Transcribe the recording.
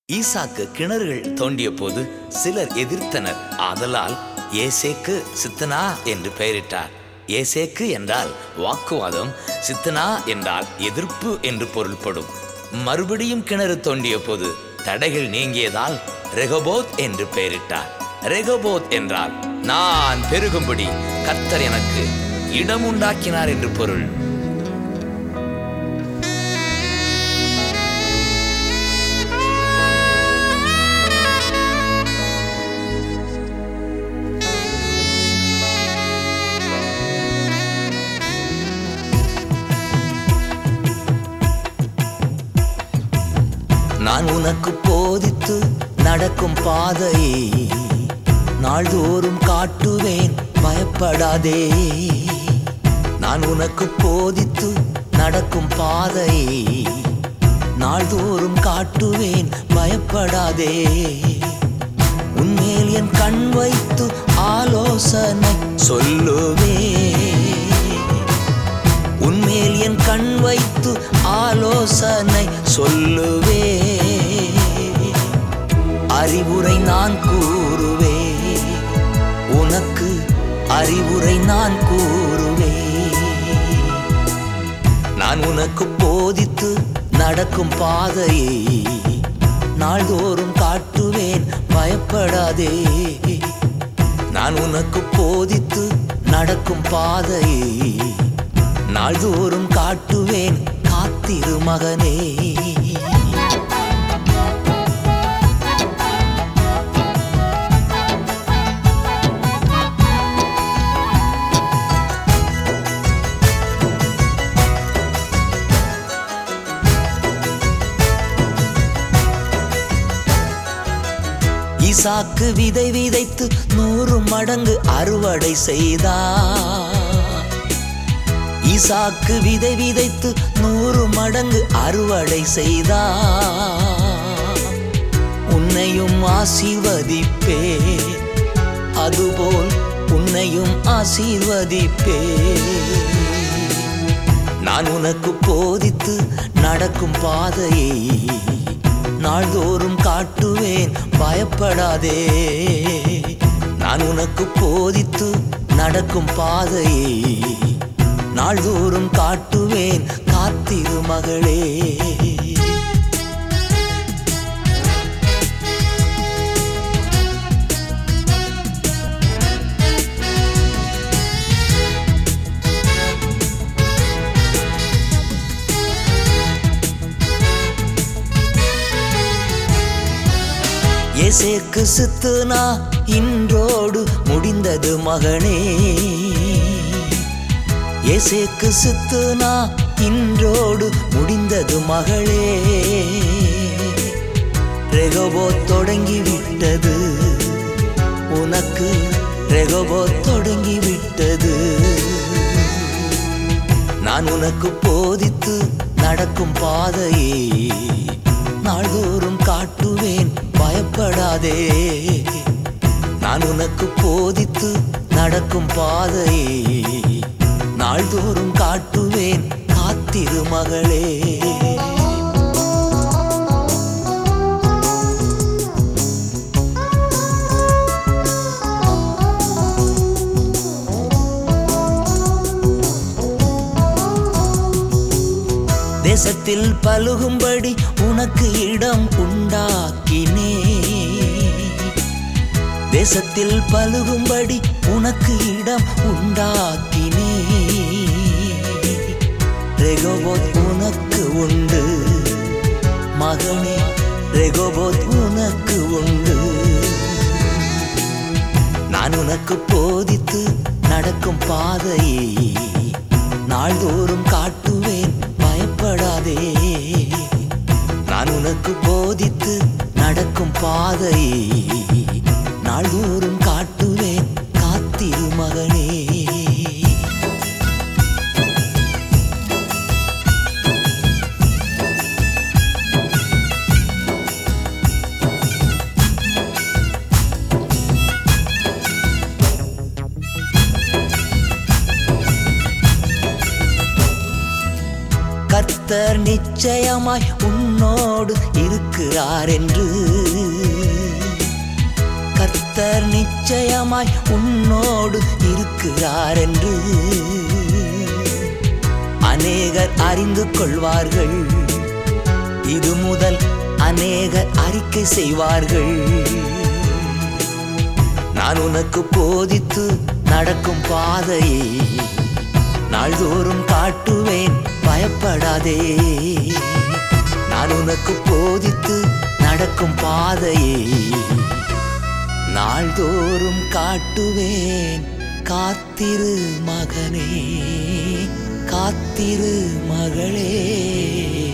ஈசாக்கு கிணறுகள் தோண்டிய போது சிலர் எதிர்த்தனர் ஆதலால் ஏசேக்கு சித்தனா என்று பெயரிட்டார் ஏசேக்கு என்றால் வாக்குவாதம் சித்தனா என்றால் எதிர்ப்பு என்று பொருள்படும் மறுபடியும் கிணறு தோண்டிய போது தடைகள் நீங்கியதால் ரெகபோத் என்று பெயரிட்டார் ரெகபோத் என்றால் நான் பெருகும்படி கர்த்தர் எனக்கு இடம் உண்டாக்கினார் என்று பொருள் நான் உனக்கு போதித்து நடக்கும் பாதையை நாள்தோறும் காட்டுவேன் பயப்படாதே நான் உனக்கு போதித்து நடக்கும் பாதையை நாள்தோறும் காட்டுவேன் பயப்படாதே உன்மேல் என் கண் வைத்து ஆலோசனை சொல்லுவேன் உன்மேல் என் கண் வைத்து ஆலோசனை சொல்லுவே அறிவுரை நான் கூறுவே உனக்கு அறிவுரை நான் கூறுவே நான் உனக்கு போதித்து நடக்கும் பாதையை நாள்தோறும் காட்டுவேன் பயப்படாதே நான் உனக்கு போதித்து நடக்கும் பாதையை நாள்தோறும் காட்டுவேன் காத்திரு மகனே ஈசாக்கு விதை விதைத்து நூறு மடங்கு அறுவடை செய்தார் ஈசாக்கு விதை விதைத்து நூறு மடங்கு அறுவடை செய்தார் உன்னையும் ஆசீர்வதிப்பே அதுபோல் உன்னையும் ஆசீர்வதிப்பே நான் உனக்கு போதித்து நடக்கும் பாதையை நாள்தோறும் காட்டுவேன் பயப்படாதே நான் உனக்கு போதித்து நடக்கும் பாதையை நாள்தோறும் காட்டுவேன் காத்திரு மகளே எசேக்கு சித்துனா இன்றோடு முடிந்தது மகனே எசேக்கு சித்துனா இன்றோடு முடிந்தது மகளே ரெகபோ தொடங்கி விட்டது உனக்கு ரெகபோ தொடங்கி விட்டது நான் உனக்கு போதித்து நடக்கும் பாதையை நாள்தோறும் காட்டுவேன் பயப்படாதே நான் உனக்கு போதித்து நடக்கும் பாதையை நாள்தோறும் காட்டுவேன் காத்திரு மகளே தேசத்தில் பலுகும்படி உனக்கு இடம் உண்டாக்கினே தேசத்தில் பலுகும்படி உனக்கு இடம் உண்டாக்கினே ரெகோபோத் உனக்கு உண்டு மகனே ரெகோபோத் உனக்கு உண்டு நான் உனக்கு போதித்து நடக்கும் பாதையை நாள்தோறும் காட்டுவேன் பயப்படாதே நான் உனக்கு போதித்து நடக்கும் பாதையை நாள்தோறும் காட்டுவேன் காத்திரு மகனே கர்த்தர் நிச்சயமாய் உன்னை உன்னோடு இருக்கிறார் என்று கர்த்தர் நிச்சயமாய் உன்னோடு இருக்கிறார் என்று அநேகர் அறிந்து கொள்வார்கள் இது முதல் அநேகர் அறிக்கை செய்வார்கள் நான் உனக்கு போதித்து நடக்கும் பாதையை நாள்தோறும் காட்டுவேன் பயப்படாதே நான் உனக்கு போதித்து நடக்கும் பாதையை நாள்தோறும் காட்டுவேன் காத்திரு மகனே காத்திரு மகளே